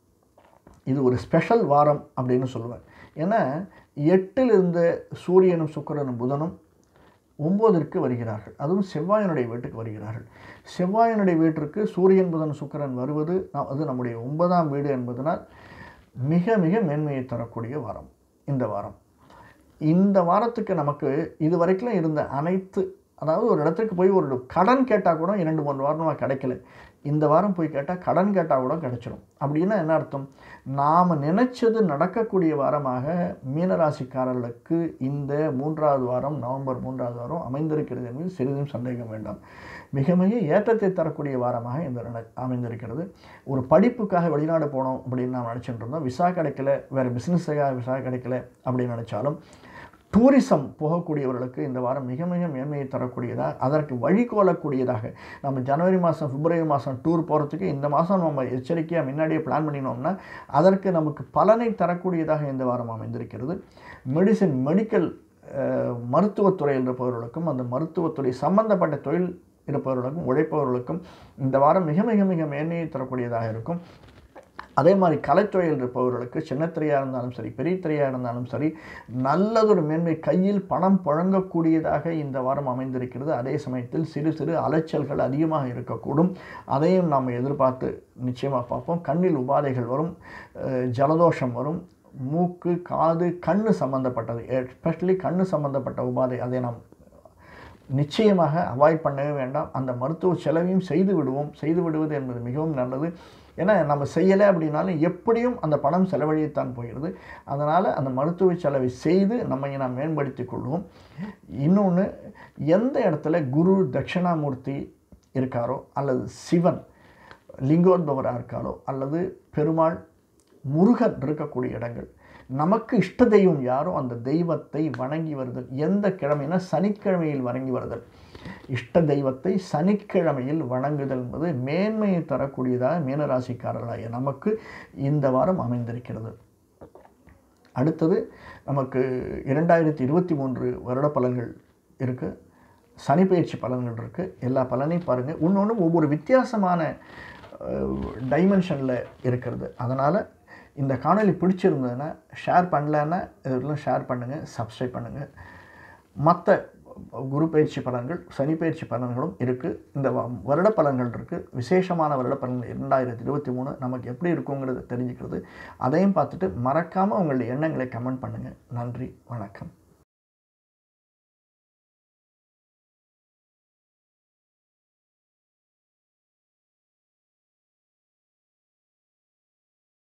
இது ஒரு ஸ்பெஷல் வாரம் அப்படின்னு சொல்லுவேன் ஏன்னா எட்டில் இருந்த சூரியனும் சுக்கிரனும் புதனும் ஒம்போதிற்கு வருகிறார்கள் அதுவும் செவ்வாயனுடைய வீட்டுக்கு வருகிறார்கள் செவ்வாயனுடைய வீட்டிற்கு சூரியன் புதன் சுக்கிரன் வருவது நா- அது நம்முடைய ஒன்பதாம் வீடு என்பதனால் மிக மிக மேன்மையை தரக்கூடிய வாரம் இந்த வாரம் இந்த வாரத்துக்கு நமக்கு இது வரைக்கும் இருந்த அனைத்து அதாவது ஒரு இடத்துக்கு போய் ஒரு கடன் கேட்டால் கூட இரண்டு மூணு வாரமாக கிடைக்கல இந்த வாரம் போய் கேட்டால் கடன் கேட்டால் கூட கிடைச்சிடும் அப்படின்னா என்ன அர்த்தம் நாம் நினைச்சது நடக்கக்கூடிய வாரமாக மீனராசிக்காரர்களுக்கு இந்த மூன்றாவது வாரம் நவம்பர் மூன்றாவது வாரம் அமைந்திருக்கிறது என்பது சிறிதும் சந்தேகம் வேண்டாம் மிக மிக ஏற்றத்தை தரக்கூடிய வாரமாக இந்த நட- அமைந்திருக்கிறது ஒரு படிப்புக்காக வெளிநாடு போனோம் அப்படின்னு நாம் நினச்சிட்டு இருந்தோம் விசா கிடைக்கல வேறு பிஸ்னஸுக்காக விசா கிடைக்கல அப்படின்னு நினச்சாலும் டூரிசம் போகக்கூடியவர்களுக்கு இந்த வாரம் மிக மிக மேன்மையை தரக்கூடியதாக அதற்கு வழிகோலக்கூடியதாக நம்ம ஜனவரி மாதம் பிப்ரவரி மாதம் டூர் போகிறதுக்கு இந்த மாதம் நம்ம எச்சரிக்கையாக முன்னாடியே பிளான் பண்ணினோம்னா அதற்கு நமக்கு பலனை தரக்கூடியதாக இந்த வாரம் அமைந்திருக்கிறது மெடிசின் மெடிக்கல் மருத்துவத்துறையில் இருப்பவர்களுக்கும் அந்த மருத்துவத்துறை சம்பந்தப்பட்ட தொழில் இருப்பவர்களுக்கும் உழைப்பவர்களுக்கும் இந்த வாரம் மிக மிக மிக மேன்மையை தரக்கூடியதாக இருக்கும் அதே மாதிரி கலைத்துறையில் இருப்பவர்களுக்கு சின்னத்திரையாக இருந்தாலும் சரி பெரிய திரையாக இருந்தாலும் சரி நல்லதொரு மேன்மை கையில் பணம் புழங்கக்கூடியதாக இந்த வாரம் அமைந்திருக்கிறது அதே சமயத்தில் சிறு சிறு அலைச்சல்கள் அதிகமாக இருக்கக்கூடும் அதையும் நாம் எதிர்பார்த்து நிச்சயமாக பார்ப்போம் கண்ணில் உபாதைகள் வரும் அஹ் ஜலதோஷம் வரும் மூக்கு காது கண்ணு சம்பந்தப்பட்டது எஸ்பெஷலி கண்ணு சம்பந்தப்பட்ட உபாதை அதை நாம் நிச்சயமாக அவாய்ட் பண்ணவே வேண்டாம் அந்த மருத்துவ செலவையும் செய்து விடுவோம் செய்து விடுவது என்பது மிகவும் நல்லது ஏன்னா நம்ம செய்யலை அப்படின்னாலும் எப்படியும் அந்த பணம் செலவழியத்தான் போகிறது அதனால் அந்த மருத்துவ செலவை செய்து நம்மை நாம் மேம்படுத்திக் கொள்வோம் இன்னொன்று எந்த இடத்துல குரு தட்சிணாமூர்த்தி இருக்காரோ அல்லது சிவன் லிங்கோத்பவராக இருக்காலோ அல்லது பெருமாள் முருகன் இருக்கக்கூடிய இடங்கள் நமக்கு இஷ்ட தெய்வம் யாரோ அந்த தெய்வத்தை வணங்கி வருதல் எந்த கிழமைனா சனிக்கிழமையில் வணங்கி வருதல் இஷ்ட தெய்வத்தை சனிக்கிழமையில் வணங்குதல் என்பது மேன்மையை தரக்கூடியதாக மீனராசிக்காரர்களாகிய நமக்கு இந்த வாரம் அமைந்திருக்கிறது அடுத்தது நமக்கு இரண்டாயிரத்தி இருபத்தி மூன்று வருட பலன்கள் இருக்குது சனிப்பெயர்ச்சி பலன்கள் இருக்குது எல்லா பலனையும் பாருங்கள் இன்னொன்று ஒவ்வொரு வித்தியாசமான டைமென்ஷனில் இருக்கிறது அதனால் இந்த காணொளி பிடிச்சிருந்ததுன்னா ஷேர் பண்ணலன்னா இதெல்லாம் ஷேர் பண்ணுங்கள் சப்ஸ்கிரைப் பண்ணுங்கள் மற்ற குரு பயிற்சி பலன்கள் சனி பயிற்சி பலன்களும் இருக்குது இந்த வ- வருட பலன்கள் இருக்குது விசேஷமான வருட பலன்கள் இரண்டாயிரத்தி இருபத்தி மூணு நமக்கு எப்படி இருக்குங்கிறத தெரிஞ்சுக்கிறது அதையும் பார்த்துட்டு மறக்காமல் உங்களுடைய எண்ணங்களை கமெண்ட் பண்ணுங்கள் நன்றி வணக்கம்